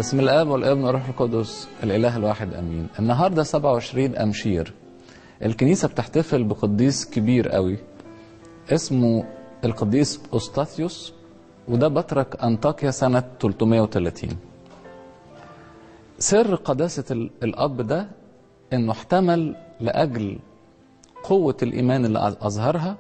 بسم الاب والابن والروح القدس الاله الواحد امين النهارده 27 امشير الكنيسه بتحتفل بقديس كبير قوي اسمه القديس اوستاثيوس وده بطرك انطاكيا سنه 330 سر قداسه ال- الاب ده انه احتمل لاجل قوه الايمان اللي أظ- اظهرها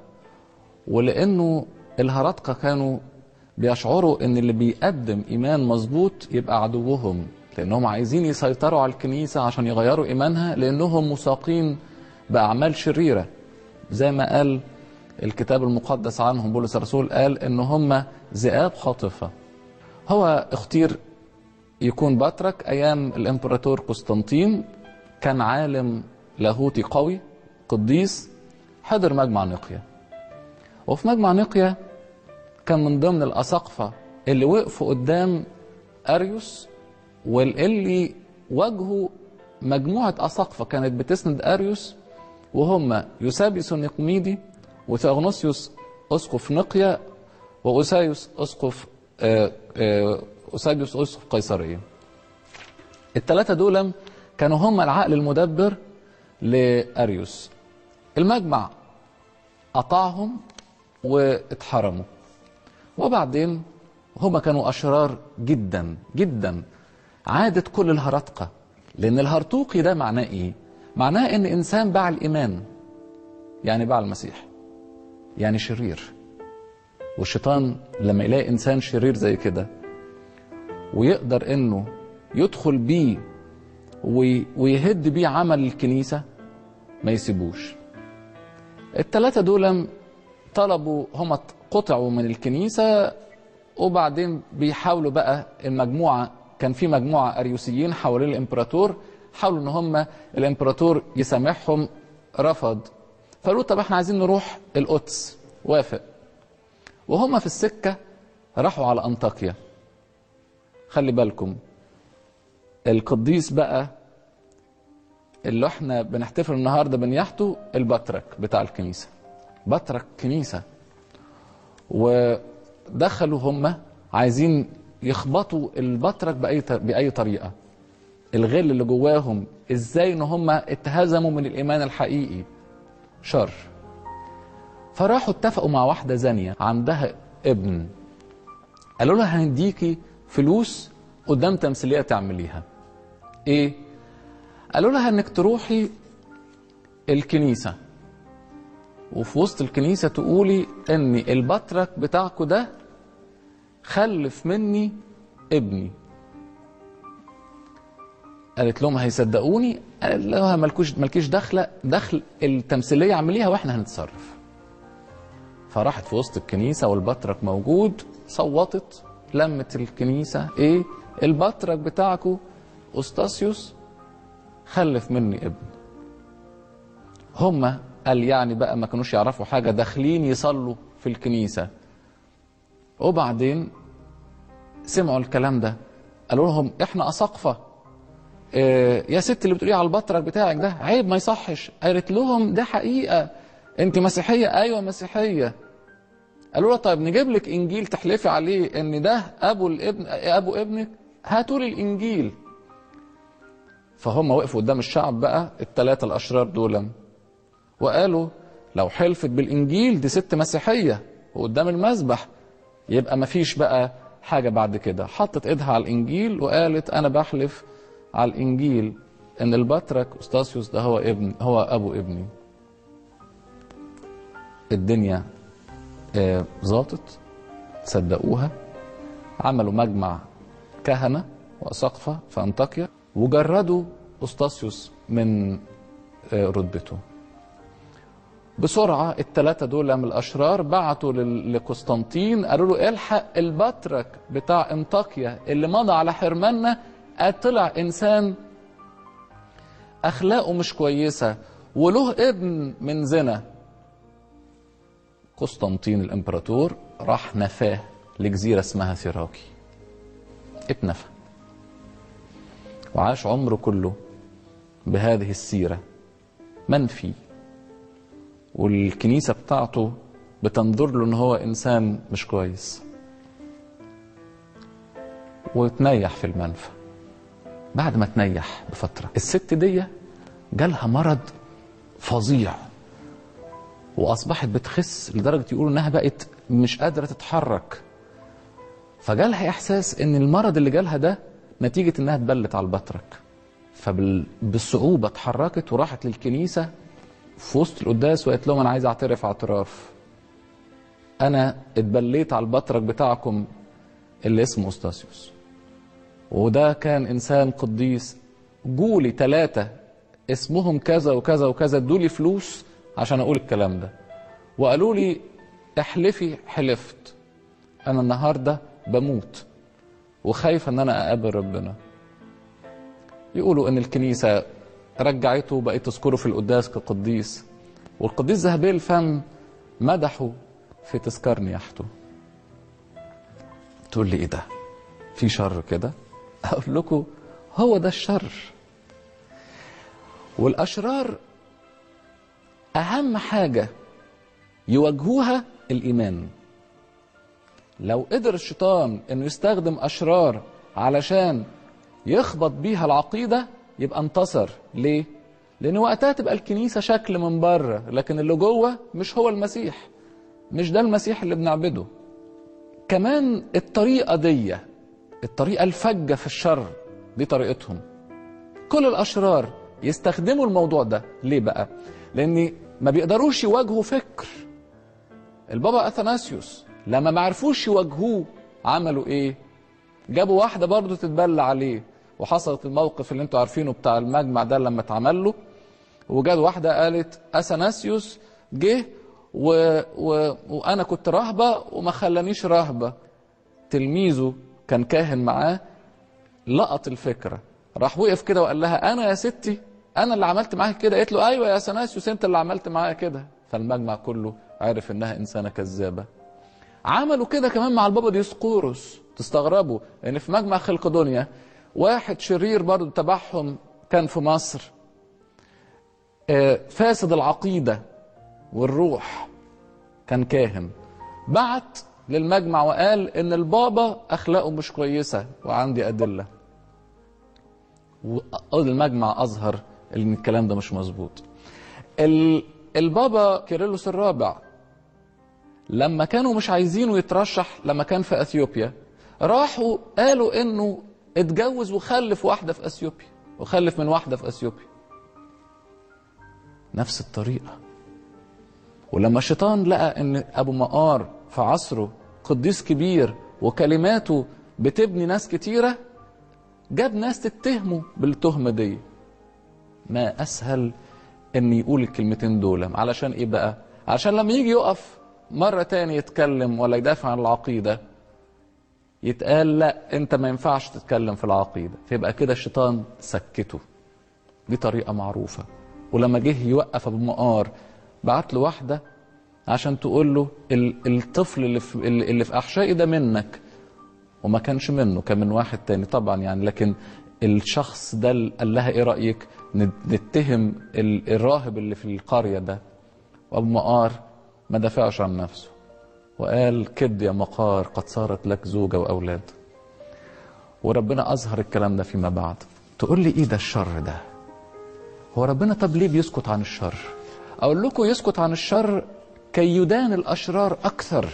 ولانه الهرطقه كانوا بيشعروا ان اللي بيقدم ايمان مظبوط يبقى عدوهم لانهم عايزين يسيطروا على الكنيسه عشان يغيروا ايمانها لانهم مساقين باعمال شريره زي ما قال الكتاب المقدس عنهم بولس الرسول قال ان هم ذئاب خاطفه هو اختير يكون بطرك ايام الامبراطور قسطنطين كان عالم لاهوتي قوي قديس حضر مجمع نقيه وفي مجمع نقيه كان من ضمن الأساقفة اللي وقفوا قدام أريوس واللي واجهوا مجموعة أساقفة كانت بتسند أريوس وهم يوسابيوس النقميدي وثيغنوسيوس أسقف نقيا وأوسايوس أسقف آه، آه، أوسابيوس أسقف قيصرية الثلاثة دول كانوا هم العقل المدبر لأريوس المجمع قطعهم واتحرموا وبعدين هما كانوا أشرار جدا جدا عادت كل الهرطقة لأن الهرطوقي ده معناه إيه؟ معناه إن إنسان باع الإيمان يعني باع المسيح يعني شرير والشيطان لما يلاقي إنسان شرير زي كده ويقدر إنه يدخل بيه وي- ويهد بيه عمل الكنيسة ما يسيبوش التلاتة دول طلبوا هم قطعوا من الكنيسة وبعدين بيحاولوا بقى المجموعة كان في مجموعة أريوسيين حوالين الإمبراطور حاولوا إن هم الإمبراطور يسامحهم رفض فقالوا طب احنا عايزين نروح القدس وافق وهم في السكة راحوا على أنطاكيا خلي بالكم القديس بقى اللي احنا بنحتفل النهارده بنياحته البطرك بتاع الكنيسه بطرك كنيسه ودخلوا هم عايزين يخبطوا البطرك باي ط- باي طريقه الغل اللي جواهم ازاي ان هم اتهزموا من الايمان الحقيقي شر فراحوا اتفقوا مع واحده زانيه عندها ابن قالوا لها هنديكي فلوس قدام تمثيليه تعمليها ايه قالوا لها انك تروحي الكنيسه وفي وسط الكنيسه تقولي ان البطرك بتاعكوا ده خلف مني ابني قالت لهم هيصدقوني قال لها مالكوش مالكيش دخله دخل التمثيليه اعمليها واحنا هنتصرف فراحت في وسط الكنيسه والبطرك موجود صوتت لمت الكنيسه ايه البطرك بتاعكوا استاسيوس خلف مني ابن هما قال يعني بقى ما كانوش يعرفوا حاجة داخلين يصلوا في الكنيسة وبعدين سمعوا الكلام ده قالوا لهم احنا أساقفة اه يا ست اللي بتقولي على البطرك بتاعك ده عيب ما يصحش قالت لهم ده حقيقة انت مسيحية ايوه مسيحية قالوا لها طيب نجيب لك انجيل تحلفي عليه ان ده ابو الابن ابو ابنك هاتوا لي الانجيل فهم وقفوا قدام الشعب بقى الثلاثة الأشرار دول وقالوا لو حلفت بالإنجيل دي ست مسيحية وقدام المذبح يبقى مفيش بقى حاجة بعد كده حطت إيدها على الإنجيل وقالت أنا بحلف على الإنجيل إن البطرك أستاسيوس ده هو ابن هو أبو ابني الدنيا آه، ظبطت صدقوها عملوا مجمع كهنة وأساقفة في أنطاكيا وجردوا أستاسيوس من آه، رتبته بسرعة الثلاثة دول من الأشرار بعتوا لل- لقسطنطين قالوا له الحق البطرك بتاع انطاكيا اللي مضى على حرماننا طلع إنسان أخلاقه مش كويسة وله ابن من زنا قسطنطين الإمبراطور راح نفاه لجزيرة اسمها ثيراكي اتنفى وعاش عمره كله بهذه السيرة منفي والكنيسة بتاعته بتنظر له ان هو انسان مش كويس وتنيح في المنفى بعد ما تنيح بفترة الست دي جالها مرض فظيع وأصبحت بتخس لدرجة يقولوا إنها بقت مش قادرة تتحرك فجالها إحساس إن المرض اللي جالها ده نتيجة إنها اتبلت على البطرك فبالصعوبة اتحركت وراحت للكنيسة في وسط القداس وقالت لهم أنا عايز أعترف اعتراف أنا اتبليت على البطرك بتاعكم اللي اسمه أستاسيوس وده كان إنسان قديس جولي ثلاثة اسمهم كذا وكذا وكذا ادولي فلوس عشان أقول الكلام ده وقالوا لي احلفي حلفت أنا النهاردة بموت وخايف ان انا اقابل ربنا يقولوا ان الكنيسه رجعته بقت تذكره في القداس كقديس والقديس ذهبي الفم مدحه في تذكار نياحته تقول لي ايه ده في شر كده اقول لكم هو ده الشر والاشرار اهم حاجه يواجهوها الايمان لو قدر الشيطان انه يستخدم اشرار علشان يخبط بيها العقيده يبقى انتصر ليه لان وقتها تبقى الكنيسه شكل من بره لكن اللي جوه مش هو المسيح مش ده المسيح اللي بنعبده كمان الطريقه دي الطريقه الفجه في الشر دي طريقتهم كل الاشرار يستخدموا الموضوع ده ليه بقى لان ما بيقدروش يواجهوا فكر البابا اثناسيوس لما ما عرفوش يواجهوه عملوا ايه جابوا واحده برضه تتبلى عليه وحصلت الموقف اللي انتوا عارفينه بتاع المجمع ده لما اتعمل له وجات واحده قالت اثناسيوس جه و... و... وانا كنت راهبه وما خلانيش راهبه تلميذه كان كاهن معاه لقط الفكره راح وقف كده وقال لها انا يا ستي انا اللي عملت معاك كده قالت له ايوه يا اثناسيوس انت اللي عملت معايا كده فالمجمع كله عرف انها انسانه كذابه عملوا كده كمان مع البابا ديسقورس تستغربوا ان في مجمع خلق دنيا واحد شرير برضه تبعهم كان في مصر فاسد العقيدة والروح كان كاهن بعت للمجمع وقال ان البابا اخلاقه مش كويسة وعندي ادلة المجمع اظهر ان الكلام ده مش مظبوط البابا كيرلس الرابع لما كانوا مش عايزينه يترشح لما كان في اثيوبيا راحوا قالوا انه اتجوز وخلف واحده في اثيوبيا وخلف من واحده في اثيوبيا نفس الطريقه ولما الشيطان لقى ان ابو مقار في عصره قديس كبير وكلماته بتبني ناس كتيره جاب ناس تتهمه بالتهمه دي ما اسهل ان يقول الكلمتين دول علشان ايه بقى علشان لما يجي يقف مرة تاني يتكلم ولا يدافع عن العقيدة يتقال لا انت ما ينفعش تتكلم في العقيدة فيبقى كده الشيطان سكته دي طريقة معروفة ولما جه يوقف ابو مقار بعت له واحدة عشان تقول له الطفل اللي في, اللي في احشائي ده منك وما كانش منه كان من واحد تاني طبعا يعني لكن الشخص ده قال لها ايه رأيك نتهم الراهب اللي في القرية ده وابو مقار ما دافعش عن نفسه وقال كد يا مقار قد صارت لك زوجة وأولاد وربنا أظهر الكلام ده فيما بعد تقول لي إيه ده الشر ده هو ربنا طب ليه بيسكت عن الشر أقول لكم يسكت عن الشر كي يدان الأشرار أكثر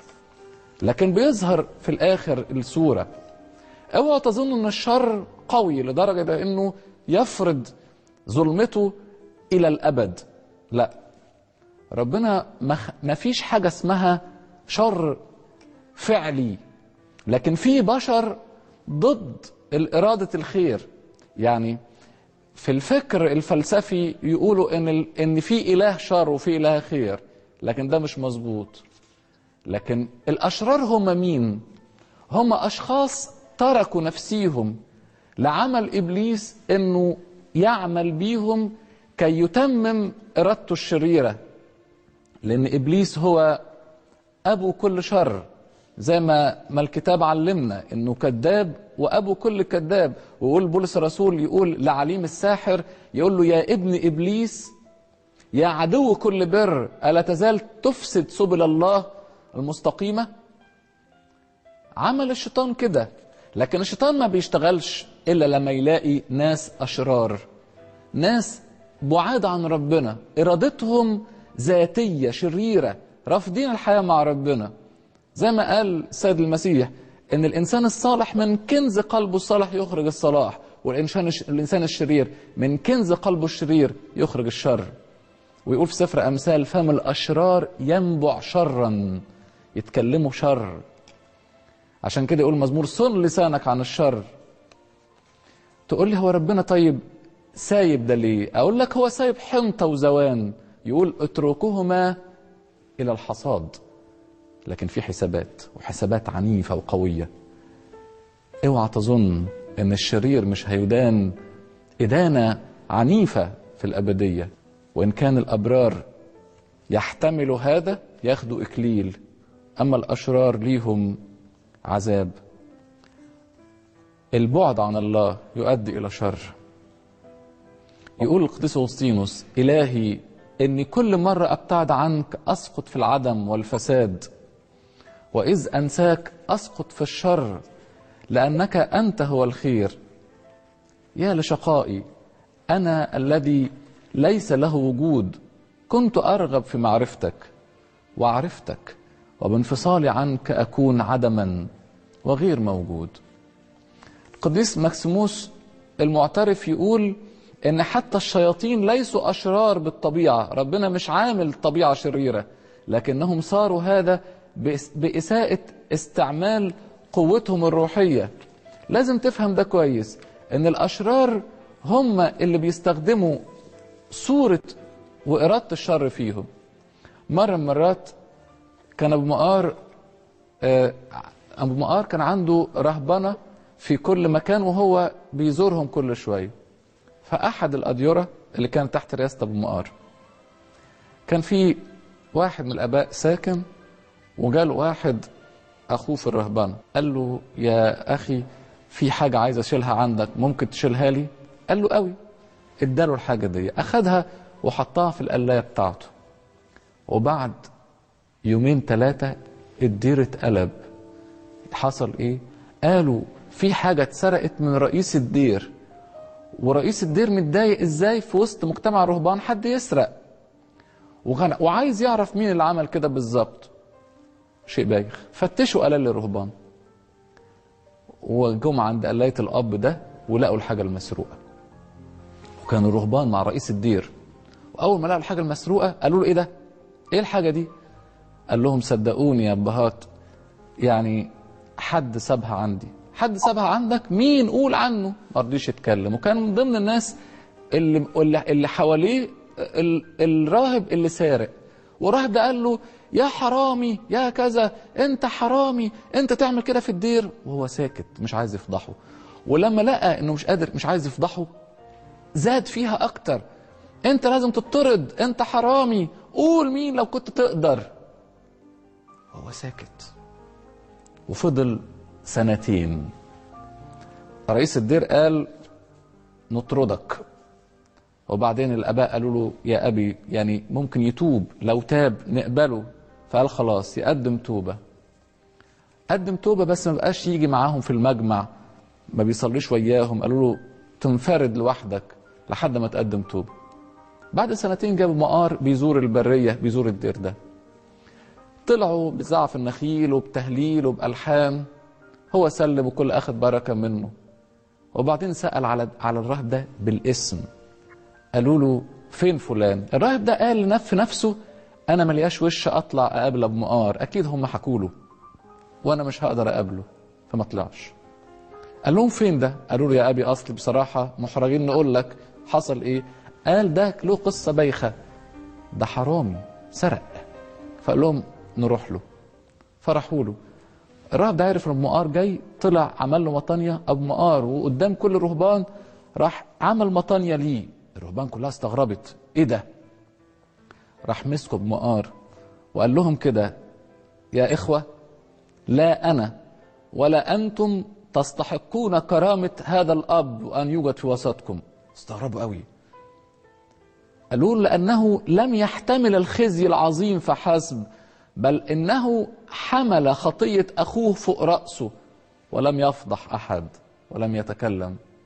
لكن بيظهر في الآخر الصورة اوعوا تظنوا ان الشر قوي لدرجة انه يفرض ظلمته الى الابد لا ربنا ما فيش حاجة اسمها شر فعلي لكن في بشر ضد الإرادة الخير يعني في الفكر الفلسفي يقولوا ان ان في اله شر وفي اله خير لكن ده مش مظبوط لكن الاشرار هم مين هم اشخاص تركوا نفسيهم لعمل ابليس انه يعمل بيهم كي يتمم ارادته الشريره لان ابليس هو ابو كل شر زي ما ما الكتاب علمنا انه كذاب وابو كل كذاب ويقول بولس الرسول يقول لعليم الساحر يقول له يا ابن ابليس يا عدو كل بر الا تزال تفسد سبل الله المستقيمه عمل الشيطان كده لكن الشيطان ما بيشتغلش إلا لما يلاقي ناس أشرار ناس بعاد عن ربنا إرادتهم ذاتية شريرة رافضين الحياة مع ربنا زي ما قال السيد المسيح إن الإنسان الصالح من كنز قلبه الصالح يخرج الصلاح والإنسان الإنسان الشرير من كنز قلبه الشرير يخرج الشر ويقول في سفر أمثال فم الأشرار ينبع شرا يتكلموا شر عشان كده يقول مزمور صن لسانك عن الشر تقول لي هو ربنا طيب سايب ده ليه اقول لك هو سايب حنطة وزوان يقول اتركوهما الى الحصاد لكن في حسابات وحسابات عنيفة وقوية اوعى تظن ان الشرير مش هيدان ادانة عنيفة في الابدية وان كان الابرار يحتملوا هذا ياخدوا اكليل اما الاشرار ليهم عذاب البعد عن الله يؤدي الى شر يقول القديس اغسطينوس الهي اني كل مره ابتعد عنك اسقط في العدم والفساد واذ انساك اسقط في الشر لانك انت هو الخير يا لشقائي انا الذي ليس له وجود كنت ارغب في معرفتك وعرفتك وبانفصالي عنك اكون عدما وغير موجود القديس مكسيموس المعترف يقول ان حتى الشياطين ليسوا اشرار بالطبيعه ربنا مش عامل طبيعه شريره لكنهم صاروا هذا باساءه استعمال قوتهم الروحيه لازم تفهم ده كويس ان الاشرار هم اللي بيستخدموا صوره واراده الشر فيهم مره من مرات كان ابو مقار ابو مقار كان عنده رهبنه في كل مكان وهو بيزورهم كل شويه فأحد الأديرة اللي كان تحت رئاسة أبو مقار كان في واحد من الآباء ساكن وجاله واحد أخوه في الرهبنة قال له يا أخي في حاجة عايز أشيلها عندك ممكن تشيلها لي قال له قوي اداله الحاجة دي أخدها وحطها في القلاية بتاعته وبعد يومين ثلاثة الدير اتقلب حصل ايه قالوا في حاجة اتسرقت من رئيس الدير ورئيس الدير متضايق ازاي في وسط مجتمع رهبان حد يسرق وغنى وعايز يعرف مين اللي عمل كده بالظبط شيء بايخ فتشوا قلال الرهبان وجم عند قلاية الأب ده ولقوا الحاجة المسروقة وكانوا الرهبان مع رئيس الدير وأول ما لقوا الحاجة المسروقة قالوا له إيه ده؟ إيه الحاجة دي؟ قال لهم صدقوني يا أبهات يعني حد سابها عندي حد سابها عندك مين قول عنه ما رضيش يتكلم وكان من ضمن الناس اللي اللي حواليه الراهب اللي سارق والراهب ده قال له يا حرامي يا كذا انت حرامي انت تعمل كده في الدير وهو ساكت مش عايز يفضحه ولما لقى انه مش قادر مش عايز يفضحه زاد فيها اكتر انت لازم تطرد انت حرامي قول مين لو كنت تقدر وهو ساكت وفضل سنتين رئيس الدير قال نطردك وبعدين الاباء قالوا له يا ابي يعني ممكن يتوب لو تاب نقبله فقال خلاص يقدم توبه قدم توبه بس ما بقاش يجي معاهم في المجمع ما بيصليش وياهم قالوا له تنفرد لوحدك لحد ما تقدم توبه بعد سنتين جابوا مقار بيزور البريه بيزور الدير ده طلعوا بزعف النخيل وبتهليل وبالحان هو سلم وكل اخذ بركه منه وبعدين سال على على الراهب ده بالاسم قالوا له فين فلان الراهب ده قال لنف في نفسه انا ملياش وش اطلع اقابل ابو مقار اكيد هم حكوا له وانا مش هقدر اقابله فما طلعش قال لهم فين ده قالوا له يا ابي اصل بصراحه محرجين نقول لك حصل ايه قال ده له قصه بايخه ده حرامي سرق فقال لهم نروح له فرحوا له الراهب ده عرف ان ابو مقار جاي طلع عمل له مطانيه ابو مقار وقدام كل الرهبان راح عمل مطانيه ليه الرهبان كلها استغربت ايه ده راح مسكوا ابو مقار وقال لهم كده يا اخوه لا انا ولا انتم تستحقون كرامه هذا الاب وان يوجد في وسطكم استغربوا قوي قالوا لانه لم يحتمل الخزي العظيم فحسب بل انه حمل خطيه اخوه فوق راسه ولم يفضح احد ولم يتكلم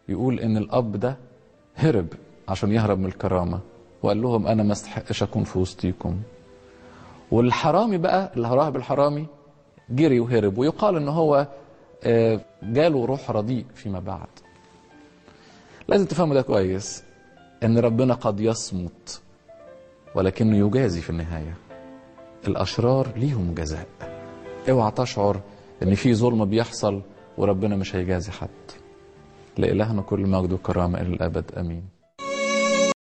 يقول ان الاب ده هرب عشان يهرب من الكرامه وقال لهم انا ما استحقش اكون في وسطيكم والحرامي بقى الراهب الحرامي جري وهرب ويقال ان هو آه، جاله روح رديء فيما بعد لازم تفهموا ده كويس ان ربنا قد يصمت ولكنه يجازي في النهايه الاشرار ليهم جزاء اوعى تشعر ان في ظلم بيحصل وربنا مش هيجازي حد لإلهنا كل مجد وكرامه الى الابد امين